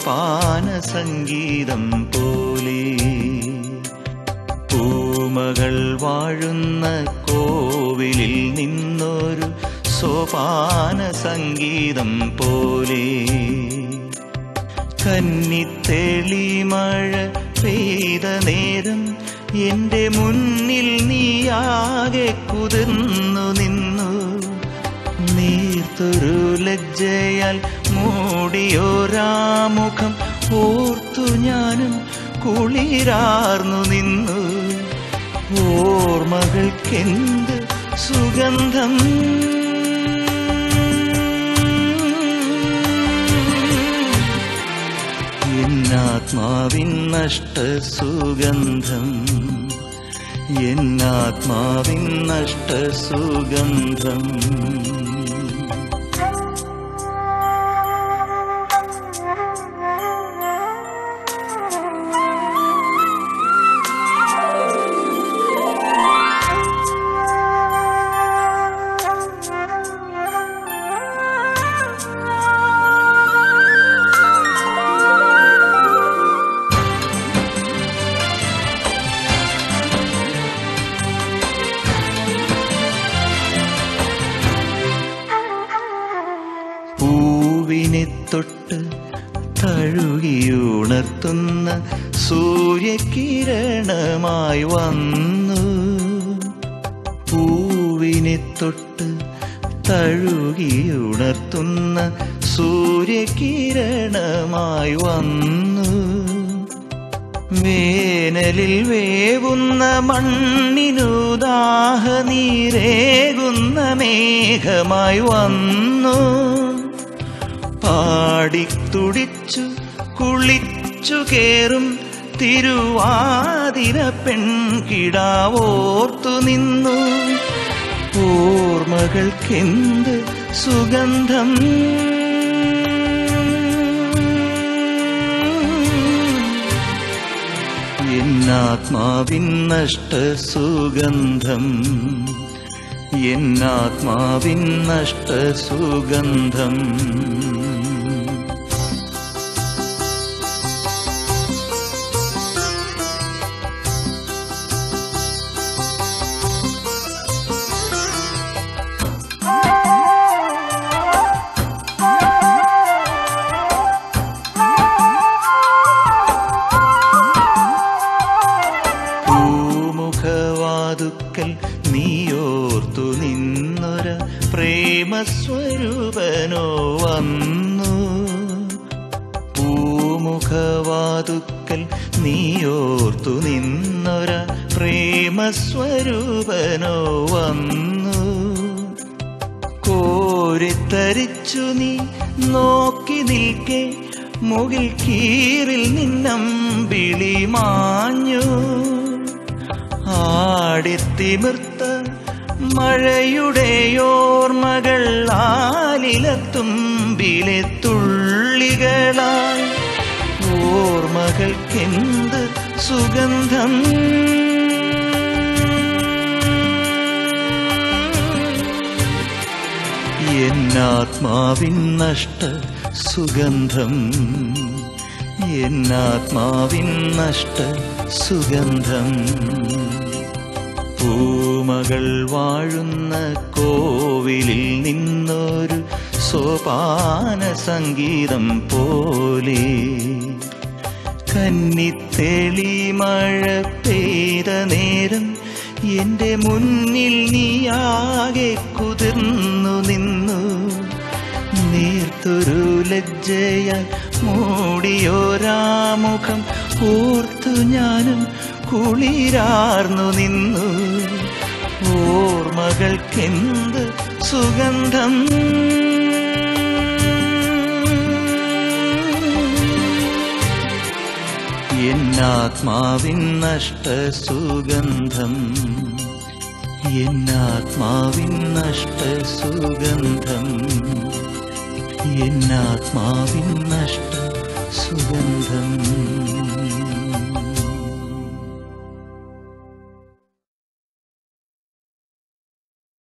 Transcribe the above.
സോപാന സംഗീതം പോലെ പൂമകൾ വാഴുന്ന കോവിലിൽ നിന്നൊരു സോപാന സംഗീതം പോലെ കന്നിത്തെളി മഴ പെയ്ത നേരം എന്റെ മുന്നിൽ നീയാകെ കുതിർന്നു നിന്നു നീർത്തൊരു ലജ്ജയാൽ മൂടിയോരാമുഖം ഓർത്തു ഞാനും കുളിരാർന്നു നിന്നു ഓർമ്മകൾക്കെന്ത് സുഗന്ധം എന്നാത്മാവിൻ നഷ്ട സുഗന്ധം എന്നാത്മാവിൻ നഷ്ട സുഗന്ധം പൂവിനെ തൊട്ട് തഴുകിയുണർത്തുന്ന സൂര്യകിരണമായി വന്നു പൂവിനെ തൊട്ട് തഴുകിയുണർത്തുന്ന സൂര്യകിരണമായി വന്നു വേനലിൽ വേവുന്ന മണ്ണിനു ദാഹനീരേകുന്ന മേഘമായി വന്നു പാടിത്തുടിച്ചു കുളിച്ചു കേറും തിരുവാതിര പെൺകിടാവോർത്തു നിന്നു ഓർമ്മകൾക്കെന്ത് സുഗന്ധം എന്നാത്മാവിൻ നഷ്ട സുഗന്ധം എന്നാത്മാവിൻ നഷ്ട സുഗന്ധം പൂമുഖവാതുക്കൽ നീയോർത്തു നിന്നൊര പ്രേമസ്വരൂപനോ വന്നു പൂമുഖവാതുക്കൽ നീയോർത്തു നിന്നൊര പ്രേമസ്വരൂപനോ വന്നു കോരിത്തരിച്ചു നീ നോക്കി നിൽക്കെ മുകിൽ കീറിൽ നിന്നം വിളി മാഞ്ഞു ആടിത്തിമിർത്ത മഴയുടെ ഓർമ്മകൾ ആലിലത്തുമ്പിലെ തുള്ളികളായി ഓർമ്മകൾക്കെന്ത് സുഗന്ധം എന്നാത്മാവിൻ നഷ്ട സുഗന്ധം എന്നാത്മാവിൻ നഷ്ട സുഗന്ധം പൂമകൾ വാഴുന്ന കോവിലിൽ നിന്നൊരു സോപാന സംഗീതം പോലെ കന്നിത്തെളി മഴ പെയ്ത നേരം എന്റെ മുന്നിൽ നീയാകെ കുതിർന്നു നിന്നു നീർത്തൊരു ലജ്ജയാൽ മൂടിയോരാമുഖം ഓർത്തു ഞാനും കുളിരാർന്നു നിന്നു ഓർമ്മകൾക്കെന്ത് സുഗന്ധം എന്നാത്മാവിൻ നഷ്ട സുഗന്ധം എന്നാത്മാവിൻ നഷ്ട സുഗന്ധം എന്നാത്മാവിൻ നഷ്ട സുഗന്ധം